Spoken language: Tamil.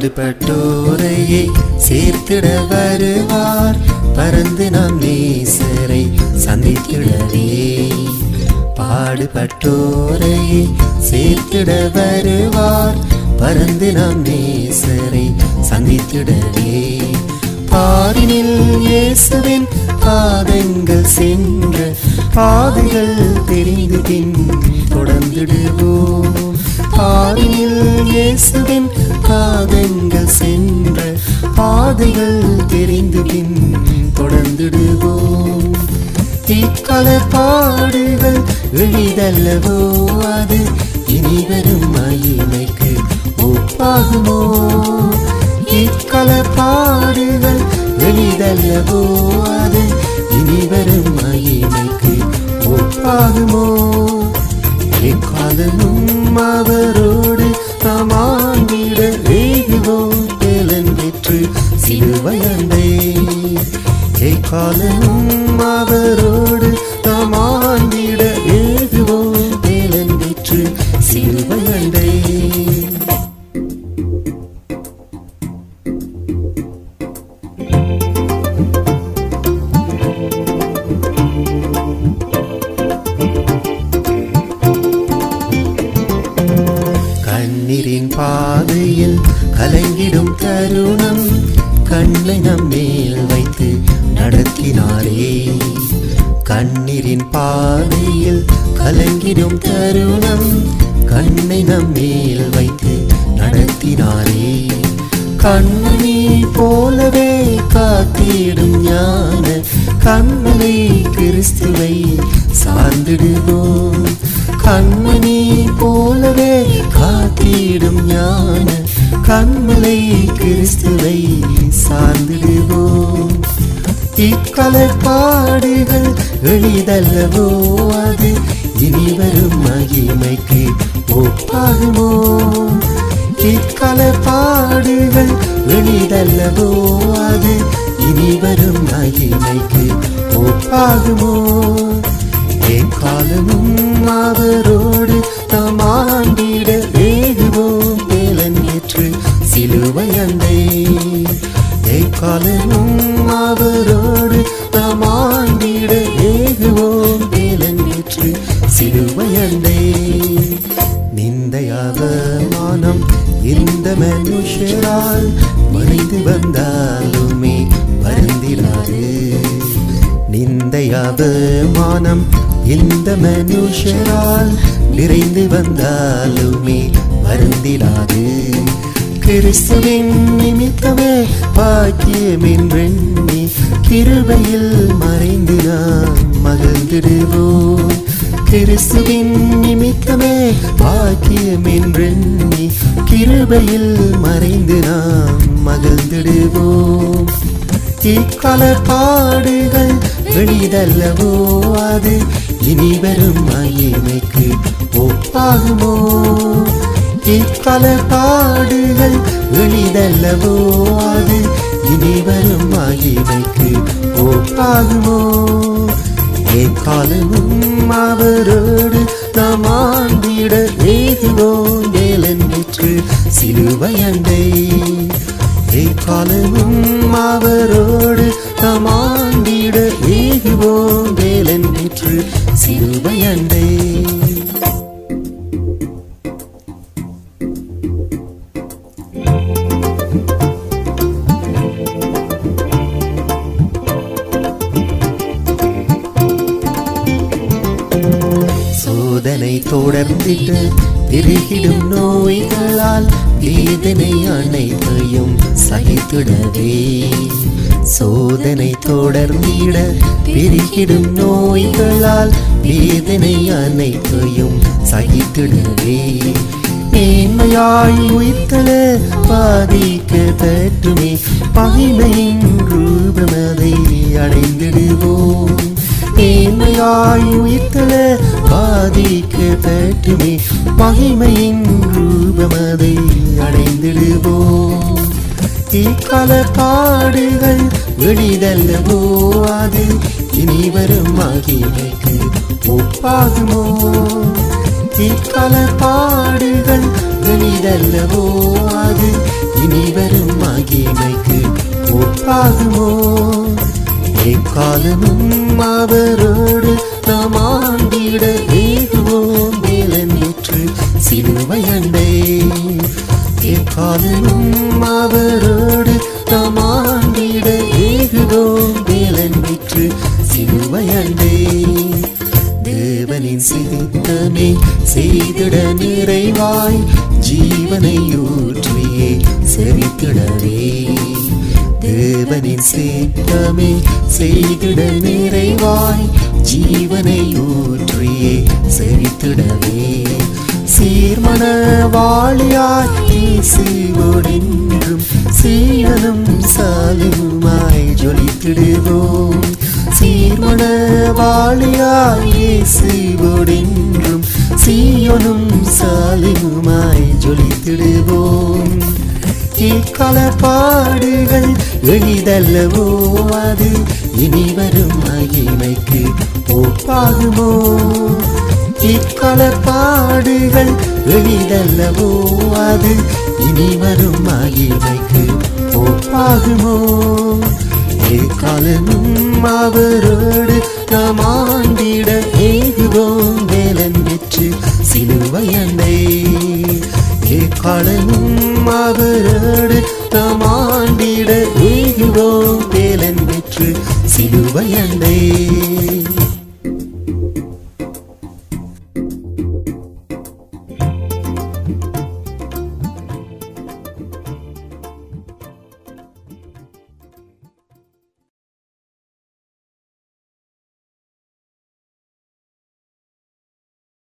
பாடுபட்டோரையே சேர்த்திட வருவார் பறந்து நாம் நேசரை சந்தித்திடவே பாடுபட்டோரையே சேர்த்திட வருவார் பறந்து நாம் நேசரை சந்தித்திடவே பாரினில் இயேசுவின் பாதங்கள் சென்ற பாதைகள் தெரிந்து பின் தொடர்ந்திடுவோம் பாரினில் இயேசுவின் பாதங்கள் சென்ற பாதைகள் தெரிந்து பின் தொடர்ந்திடுவோம் இக்கல பாடுகள் எளிதல்லவோ அது இனி வரும் மகிமைக்கு ஒப்பாகுமோ இக்கல பாடுகள் எளிதல்லவோ அது இனி வரும் மகிமைக்கு ஒப்பாகுமோ எக்காலமும் அவரோடு நாம் ஆண்டிட வேகுவோம் பலன் பெற்று சிலுவையண்டை எக்காலமும் அவரோடு நாம் ஆண்டிட ஏகுவோம் பலன் பெற்று சிலுவையண்டை கண்ணீரின் பாதையில் கலங்கிடும் தருணம் கண்ணை நம் மேல் வைத்து நடத்தினாரே கண்ணீரின் பாதையில் கலங்கிடும் தருணம் கண்ணை நம் மேல் வைத்து நடத்தினாரே கண்ணனை போலவே காத்திடும் ஞான கண்ணனை கிறிஸ்துவை சார்ந்திடுவோம் கண்மணி போலவே காத்திடும் ஞான கண்மலை கிறிஸ்துவை சார்ந்திடுவோம் இக்கல பாடுகள் எளிதல்லவோ அது இனி வரும் மகிமைக்கு ஒப்பாகுமோ இக்கல பாடுகள் எளிதல்லவோ அது இனி வரும் மகிமைக்கு ஒப்பாகுமோ எக்காலமும் அவரோடு நாம் ஆண்டிட வேகுவோம் வேலன் ஏற்று சிலுவை அண்டை எக்காலமும் அவரோடு நாம் ஆண்டிட வேகுவோம் வேலன் ஏற்று சிலுவை அண்டை நிந்தையாத மானம் இந்த மனுஷரால் மறைந்து வந்தாலுமே வருந்திடாது நிந்தையாத மானம் இந்த மனுஷரால் நிறைந்து வந்தாலுமே வருந்திடாது கிறிஸ்துவின் நிமித்தமே பாக்கியமென்றெண்ணி கிருபையில் மறைந்து நாம் மகிழ்ந்திடுவோம் கிறிஸ்துவின் நிமித்தமே பாக்கியமென்றெண்ணி கிருபையில் மறைந்து நாம் மகிழ்ந்திடுவோம் இக்கல பாடுகள் எளிதல்லவோ அது இனி வரும் மகிமைக்கு ஒப்பாகுமோ இக்கல பாடுகள் எளிதல்லவோ அது இனி வரும் மகிமைக்கு ஒப்பாகுமோ எக்காலமும் அவரோடு நாம் ஆண்டிட வேகுவோம் வேலன் பெற்று சிலுவை அண்டை எக்காலமும் அவரோடு நாம் ஆண்டிட ஏகுவோம் வேலன் பெற்று சிலுவை அண்டை சோதனை தொடர்ந்திட்டு பெருகிடும் நோய்களால் வேதனை அனைத்தையும் சகித்திடவே சோதனை தொடர்ந்திட பெருகிடும் நோய்களால் வேதனை அனைத்தையும் சகித்திடவே மேன்மையாய் உயிர்த்தல பாதிக்க தட்டுமே பகைமையின் ரூபமதை அடைந்திடுவோம் மேன்மையாய் உயிர்த்தல பாதிக்க தட்டுமே மகிமையின் ரூபமதை அடைந்திடுவோம் இக்கால பாடுகள் எளிதல்லவோ அது இனி வரும் மகிமைக்கு ஒப்பாகுமோ இக்கால பாடுகள் எளிதல்லவோ அது இனி வரும் மகிமைக்கு ஒப்பாகுமோ எக்காலமும் அவரோடு நாம் ஆண்டிட வேகுவோம் வேலன் பெற்று சிலுவை அண்டை எக்காலமும் அவரோடு நாம் ஆண்டிட வேகுவோம் வேலன் பெற்று சிலுவை அண்டை தேவனின் சித்தமே செய்திட நிறைவாய் ஜீவனை ஊற்றியே செவித்திடவே தேவனின் சித்தமே செய்திட நிறைவாய் ஜீவனை ஊற்றியே செவித்திடவே சீர்மண வாழியாய் இயேசுவோடென்றும் சீரனும் சாலுமாய் ஜொலித்திடுவோம் சீர்மண வாழியாய் இயேசுவோடென்றும் சீயனும் சாலுமாய் ஜொலித்திடுவோம் இக்கல பாடுகள் எளிதல்லவோ அது இனி வரும் மகிமைக்கு ஒப்பாகுமோ இக்கல பாடுகள் எளிதல்லவோ அது இனி வரும் மகிமைக்கு ஒப்பாகுமோ ஏகாலமும் அவரோடு நாம் ஆண்டிட ஏகுவோம் வேலன் வெற்று சிலுவை அண்டை ஏகாலமும் அவரோடு நாம் ஆண்டிட ஏகுவோம் வேலன் வெற்று சிலுவை அண்டை